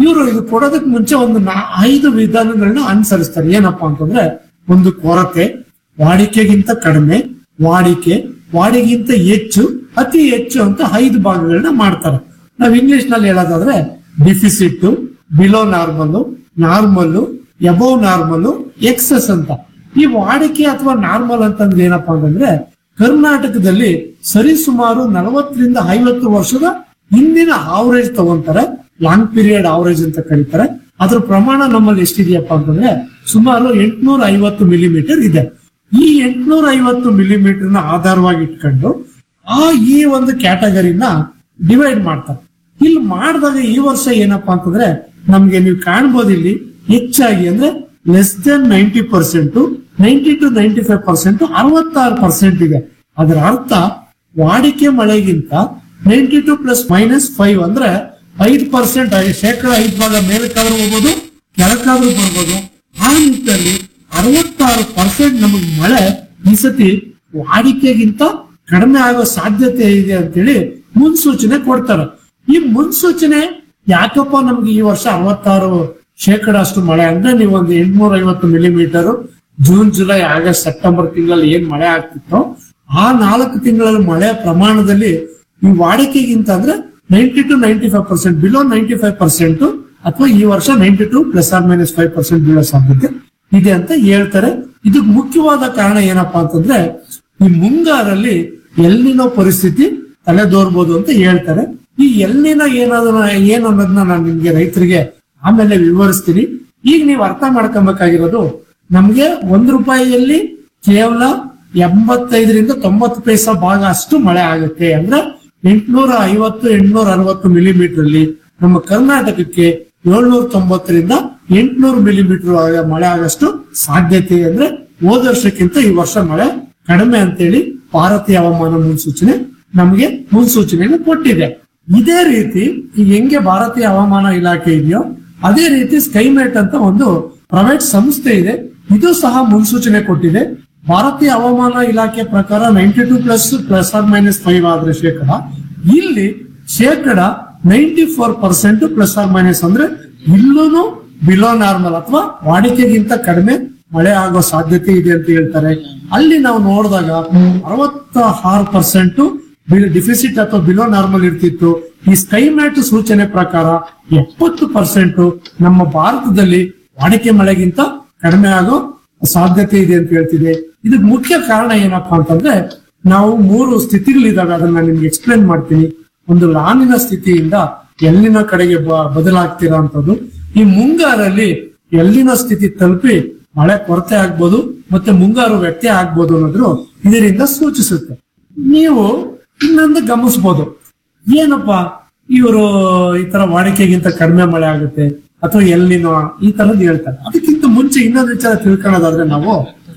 ಇವರು ಇದು ಕೊಡೋದಕ್ಕೆ ಮುಂಚೆ ಒಂದು ನಾ- ಐದು ವಿಧಾನಗಳನ್ನ ಅನುಸರಿಸ್ತಾರೆ ಏನಪ್ಪಾ ಅಂತಂದ್ರೆ ಒಂದು ಕೊರತೆ ವಾಡಿಕೆಗಿಂತ ಕಡಿಮೆ ವಾಡಿಕೆ ವಾಡಿಗಿಂತ ಹೆಚ್ಚು ಅತಿ ಹೆಚ್ಚು ಅಂತ ಐದು ಭಾಗಗಳನ್ನ ಮಾಡ್ತಾರೆ ನಾವ್ ಇಂಗ್ಲಿಷ್ ನಲ್ಲಿ ಹೇಳೋದಾದ್ರೆ deficit below normal normal above normal excess ಅಂತ ಈ ವಾಡಿಕೆ ಅಥವಾ ನಾರ್ಮಲ್ ಅಂತಂದ್ರೆ ಏನಪ್ಪಾ ಅಂತಂದ್ರೆ ಕರ್ನಾಟಕದಲ್ಲಿ ಸರಿಸುಮಾರು ನಲವತ್ತರಿಂದ ಐವತ್ತು ವರ್ಷದ ಹಿಂದಿನ ಆವರೇಜ್ ತಗೊಂತಾರೆ ಲಾಂಗ್ ಪೀರಿಯಡ್ ಆವರೇಜ್ ಅಂತ ಕರೀತಾರೆ ಅದ್ರ ಪ್ರಮಾಣ ನಮ್ಮಲ್ಲಿ ಎಷ್ಟಿದೆಯಪ್ಪ ಅಂತಂದ್ರೆ ಸುಮಾರು ಎಂಟ್ನೂರ ಐವತ್ತು ಮಿಲಿಮೀಟರ್ ಇದೆ ಈ ಎಂಟ್ನೂರ ಐವತ್ತು ಮಿಲಿಮೀಟರ್ ನ ಆಧಾರವಾಗಿ ಇಟ್ಕೊಂಡು ಆ ಈ ಒಂದು ಕ್ಯಾಟಗರಿನ ಡಿವೈಡ್ ಮಾಡ್ತಾರೆ ಇಲ್ಲಿ ಮಾಡಿದಾಗ ಈ ವರ್ಷ ಏನಪ್ಪಾ ಅಂತಂದ್ರೆ ನಮ್ಗೆ ನೀವು ಕಾಣ್ಬೋದು ಇಲ್ಲಿ ಹೆಚ್ಚಾಗಿ ಅಂದ್ರೆ less than ninety percent ninety two ninety five percent ಅರವತ್ತಾರು ಪರ್ಸೆಂಟ್ ಇದೆ ಅದರ ಅರ್ಥ ವಾಡಿಕೆ ಮಳೆಗಿಂತ ninety two plus minus five ಅಂದ್ರೆ ಐದು ಪರ್ಸೆಂಟ್ ಶೇಕಡ ಐದು ಭಾಗ ಮೇಲಕ್ಕಾದ್ರೂ ಹೋಗ್ಬೋದು ಕೆಳಕಾದ್ರೂ ಬರ್ಬೋದು ಆ ನಿಟ್ಟಿನಲ್ಲಿ ಅರವತ್ತಾರು ಪರ್ಸೆಂಟ್ ನಮಗೆ ಮಳೆ ಈ ಸತಿ ವಾಡಿಕೆಗಿಂತ ಕಡಿಮೆ ಆಗೋ ಸಾಧ್ಯತೆ ಇದೆ ಅಂತೇಳಿ ಮುನ್ಸೂಚನೆ ಕೊಡ್ತಾರೆ ಈ ಮುನ್ಸೂಚನೆ ಯಾಕಪ್ಪ ನಮ್ಗೆ ಈ ವರ್ಷ ಅರವತ್ತಾರು ಶೇಕಡ ಅಷ್ಟು ಮಳೆ ಅಂದ್ರೆ ನೀವು ಒಂದು ಎಂಟ್ನೂರ ಐವತ್ತು millimetre June July August September ತಿಂಗಳಲ್ಲಿ ಏನ್ ಮಳೆ ಆಗ್ತಿತ್ತೋ ಆ ನಾಲ್ಕು ತಿಂಗಳಲ್ಲಿ ಮಳೆ ಪ್ರಮಾಣದಲ್ಲಿ ಈ ವಾಡಿಕೆಗಿಂತ ಅಂದ್ರೆ ninety two ninety five percent below ninety five percent ಅಥವಾ ಈ ವರ್ಷ ninety two plus or minus five percent ಬೀಳೋ ಸಾಧ್ಯತೆ ಇದೆ ಅಂತ ಹೇಳ್ತಾರೆ ಇದಕ್ಕೆ ಮುಖ್ಯವಾದ ಕಾರಣ ಏನಪ್ಪಾ ಅಂತಂದ್ರೆ ಈ ಮುಂಗಾರಲ್ಲಿ ಎಲ್ಲಿನೋ ಪರಿಸ್ಥಿತಿ ತಲೆದೋರ್ಬೋದು ಅಂತ ಹೇಳ್ತಾರೆ ಈ ಎಲ್ಲಿನ ಏನಾದ್ರು ಏನು ಅನ್ನೋದನ್ನ ನಾನು ನಿಮ್ಗೆ ರೈತರಿಗೆ ಆಮೇಲೆ ವಿವರಿಸ್ತೀನಿ ಈಗ ನೀವು ಅರ್ಥ ಮಾಡ್ಕೊಬೇಕಾಗಿರೋದು ನಮ್ಗೆ ಒಂದ್ ರೂಪಾಯಿಯಲ್ಲಿ ಕೇವಲ ಎಂಬತ್ತೈದರಿಂದ ತೊಂಬತ್ತು ಪೈಸಾ ಭಾಗ ಅಷ್ಟು ಮಳೆ ಆಗುತ್ತೆ ಅಂದ್ರೆ ಎಂಟ್ನೂರ ಐವತ್ತು ಎಂಟ್ನೂರ ಅರವತ್ತು ಮಿಲಿಮೀಟರ್ ಅಲ್ಲಿ ನಮ್ಮ ಕರ್ನಾಟಕಕ್ಕೆ ಏಳ್ನೂರ ತೊಂಬತ್ತರಿಂದ ಎಂಟ್ನೂರು ಮಿಲಿಮೀಟರ್ ಮಳೆ ಆಗಷ್ಟು ಸಾಧ್ಯತೆ ಅಂದ್ರೆ ಹೋದ ವರ್ಷಕ್ಕಿಂತ ಈ ವರ್ಷ ಮಳೆ ಕಡಿಮೆ ಅಂತೇಳಿ ಭಾರತೀಯ ಹವಾಮಾನ ಮುನ್ಸೂಚನೆ ನಮಗೆ ಮುನ್ಸೂಚನೆಯನ್ನು ಕೊಟ್ಟಿದೆ ಇದೇ ರೀತಿ ಈಗ ಹೆಂಗೆ ಭಾರತೀಯ ಹವಾಮಾನ ಇಲಾಖೆ ಇದೆಯೋ ಅದೇ ರೀತಿ ಸ್ಕೈಮೇಟ್ ಅಂತ ಒಂದು ಪ್ರೈವೇಟ್ ಸಂಸ್ಥೆ ಇದೆ ಇದು ಸಹ ಮುನ್ಸೂಚನೆ ಕೊಟ್ಟಿದೆ ಭಾರತೀಯ ಹವಾಮಾನ ಇಲಾಖೆ ಪ್ರಕಾರ ninety two plus plus or minus five ಆದ್ರೆ ಶೇಕಡ ಇಲ್ಲಿ ಶೇಕಡ ninety four percent plus or minus ಅಂದ್ರೆ ಇಲ್ಲೂ ಬಿಲೋ ನಾರ್ಮಲ್ ಅಥವಾ ವಾಡಿಕೆಗಿಂತ ಕಡಿಮೆ ಮಳೆ ಆಗೋ ಸಾಧ್ಯತೆ ಇದೆ ಅಂತ ಹೇಳ್ತಾರೆ ಅಲ್ಲಿ ನಾವು ನೋಡಿದಾಗ ಅರವತ್ತ ಆರು ಪರ್ಸೆಂಟ್ ಡಿಫಿಸಿಟ್ ಅಥವಾ ಬಿಲೋ ನಾರ್ಮಲ್ ಇರ್ತಿತ್ತು ಈ ಸ್ಕೈಮ್ಯಾಟ್ ಸೂಚನೆ ಪ್ರಕಾರ ಎಪ್ಪತ್ತು ಪರ್ಸೆಂಟ್ ನಮ್ಮ ಭಾರತದಲ್ಲಿ ವಾಡಿಕೆ ಮಳೆಗಿಂತ ಕಡಿಮೆ ಆಗೋ ಸಾಧ್ಯತೆ ಇದೆ ಅಂತ ಹೇಳ್ತಿದೆ ಇದಕ್ಕೆ ಮುಖ್ಯ ಕಾರಣ ಏನಪ್ಪಾ ಅಂತಂದ್ರೆ ನಾವು ಮೂರು ಸ್ಥಿತಿಗಳಿದಾವೆ ಅದನ್ನ ನಿಮ್ಗೆ ಎಕ್ಸ್ಪ್ಲೇನ್ ಮಾಡ್ತೀನಿ ಒಂದು ಲಾನಿನ ಸ್ಥಿತಿಯಿಂದ ಎಲ್ಲಿನ ಕಡೆಗೆ ಬ- ಬದಲಾಗ್ತಿರೋ ಅಂತದ್ದು ಈ ಮುಂಗಾರಲ್ಲಿ ಎಲ್ಲಿನ ಸ್ಥಿತಿ ತಲುಪಿ ಮಳೆ ಕೊರತೆ ಆಗ್ಬೋದು ಮತ್ತೆ ಮುಂಗಾರು ವ್ಯತ್ಯಯ ಆಗ್ಬೋದು ಅನ್ನೋದ್ರು ಇದರಿಂದ ಸೂಚಿಸುತ್ತೆ ನೀವು ಇನ್ನೊಂದು ಗಮನಿಸಬಹುದು ಏನಪ್ಪಾ ಇವರು ಈ ತರ ವಾಡಿಕೆಗಿಂತ ಕಡಿಮೆ ಮಳೆ ಆಗುತ್ತೆ ಅಥವಾ ಎಲ್ಲಿನೋ ಈ ತರದ್ ಹೇಳ್ತಾರೆ ಅದಕ್ಕಿಂತ ಮುಂಚೆ ಇನ್ನೊಂದು ವಿಚಾರ ತಿಳ್ಕೊಳ್ಳೋದಾದ್ರೆ ನಾವು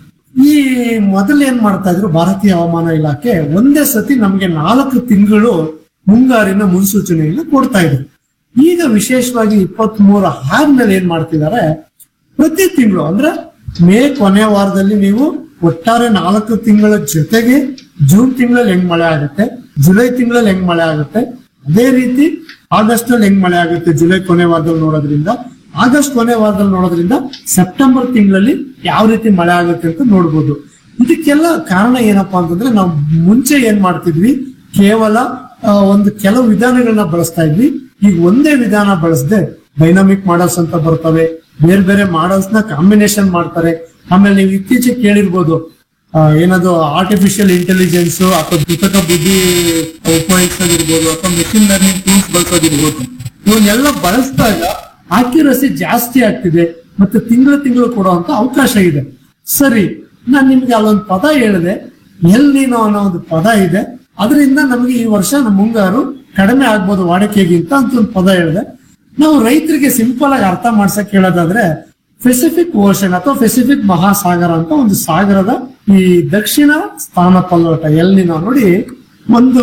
ಈ ಮೊದಲು ಏನ್ ಮಾಡ್ತಾ ಇದ್ರು ಭಾರತೀಯ ಹವಾಮಾನ ಇಲಾಖೆ ಒಂದೇ ಸತಿ ನಮ್ಗೆ ನಾಲ್ಕು ತಿಂಗಳು ಮುಂಗಾರಿನ ಮುನ್ಸೂಚನೆಯನ್ನು ಕೊಡ್ತಾ ಇದ್ರು ಈಗ ವಿಶೇಷವಾಗಿ ಇಪ್ಪತ್ತ್ ಮೂರ ಆದ್ಮೇಲೆ ಏನ್ ಮಾಡ್ತಿದ್ದಾರೆ ಪ್ರತಿ ತಿಂಗಳು ಅಂದ್ರೆ ಮೇ ಕೊನೆ ವಾರದಲ್ಲಿ ನೀವು ಒಟ್ಟಾರೆ ನಾಲ್ಕು ತಿಂಗಳ ಜೊತೆಗೆ ಜೂನ್ ತಿಂಗಳಲ್ಲಿ ಹೆಂಗ್ ಮಳೆ ಆಗುತ್ತೆ ಜುಲೈ ತಿಂಗಳಲ್ಲಿ ಹೆಂಗ್ ಮಳೆ ಆಗುತ್ತೆ ಅದೇ ರೀತಿ ಆಗಸ್ಟ್ ಅಲ್ಲಿ ಹೆಂಗ್ ಮಳೆ ಆಗುತ್ತೆ ಜುಲೈ ಕೊನೆ ವಾರದಲ್ಲಿ ನೋಡೋದ್ರಿಂದ ಆಗಸ್ಟ್ ಕೊನೆ ವಾರದಲ್ಲಿ ನೋಡೋದ್ರಿಂದ ಸೆಪ್ಟೆಂಬರ್ ತಿಂಗಳಲ್ಲಿ ಯಾವ ರೀತಿ ಮಳೆ ಆಗುತ್ತೆ ಅಂತ ನೋಡ್ಬೋದು ಇದಕ್ಕೆಲ್ಲ ಕಾರಣ ಏನಪ್ಪಾ ಅಂತಂದ್ರೆ ನಾವು ಮುಂಚೆ ಏನ್ ಮಾಡ್ತಿದ್ವಿ ಕೇವಲ ಆ, ಒಂದು ಕೆಲವು ವಿಧಾನಗಳನ್ನ ಬಳಸ್ತಾ ಇದ್ವಿ ಈಗ ಒಂದೇ ವಿಧಾನ ಬಳಸದೆ ಡೈನಾಮಿಕ್ ಮಾಡಲ್ಸ್ ಅಂತ ಬರ್ತವೆ ಬೇರೆ ಬೇರೆ ಮಾಡಲ್ಸ್ ನ ಕಾಂಬಿನೇಷನ್ ಮಾಡ್ತಾರೆ ಆಮೇಲೆ ನೀವು ಇತ್ತೀಚೆಗೆ ಕೇಳಿರ್ಬೋದು ಆ, ಏನದು ಆರ್ಟಿಫಿಷಿಯಲ್ ಇಂಟೆಲಿಜೆನ್ಸ್ ಅಥವಾ ಕೃತಕ ಬುದ್ಧಿ ಉಪಯೋಗಿಸೋದಿರ್ಬೋದು ಅಥವಾ ಮೆಷಿನ್ ಲರ್ನಿಂಗ್ ಟೂಲ್ಸ್ ಬಳಸೋದಿರ್ಬೋದು ಇವನ್ನೆಲ್ಲ ಬಳಸಿದಾಗ ಆಕ್ಯುರಸಿ ಜಾಸ್ತಿ ಆಗ್ತಿದೆ ಮತ್ತೆ ತಿಂಗಳು ತಿಂಗಳು ಕೊಡುವಂತ ಅವಕಾಶ ಇದೆ ಸರಿ ನಾನ್ ನಿಮ್ಗೆ ಅಲ್ಲೊಂದು ಪದ ಹೇಳಿದೆ ಎಲ್ಲಿನೋ ಅನ್ನೋ ಒಂದು ಪದ ಇದೆ ಅದರಿಂದ ನಮಗೆ ಈ ವರ್ಷ ನಮ್ಮ ಮುಂಗಾರು ಕಡಿಮೆ ಆಗ್ಬೋದು ವಾಡಿಕೆಗಿಂತ ಅಂತ ಒಂದು ಪದ ಹೇಳಿದೆ ನಾವು ರೈತರಿಗೆ ಸಿಂಪಲ್ ಆಗಿ ಅರ್ಥ ಮಾಡ್ಸಕ್ ಹೇಳೋದಾದ್ರೆ ಪೆಸಿಫಿಕ್ ಓಷನ್ ಅಥವಾ ಪೆಸಿಫಿಕ್ ಮಹಾಸಾಗರ ಅಂತ ಒಂದು ಸಾಗರದ ಈ ದಕ್ಷಿಣ ಸ್ಥಾನ ಪಲ್ಲಟ ಎಲ್ಲಿನ ನೋಡಿ ಒಂದು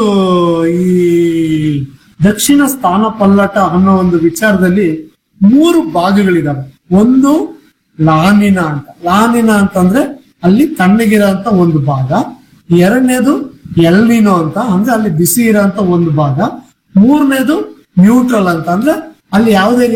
ಈ ದಕ್ಷಿಣ ಸ್ಥಾನ ಪಲ್ಲಟ ಅನ್ನೋ ಒಂದು ವಿಚಾರದಲ್ಲಿ ಮೂರು ಭಾಗಗಳಿದಾವೆ ಒಂದು ಲಾನಿನ ಅಂತ ಲಾನಿನ ಅಂತಂದ್ರೆ ಅಲ್ಲಿ ತಣ್ಣಗಿರೋ ಅಂತ ಒಂದು ಭಾಗ ಎರಡನೇದು ಎಲ್ನಿನೋ ಅಂತ ಅಂದ್ರೆ ಅಲ್ಲಿ ಬಿಸಿ ಇರೋ ಅಂತ ಒಂದು ಭಾಗ ಮೂರನೇದು ನ್ಯೂಟ್ರಲ್ ಅಂತ ಅಂದ್ರೆ ಅಲ್ಲಿ ಯಾವುದೇ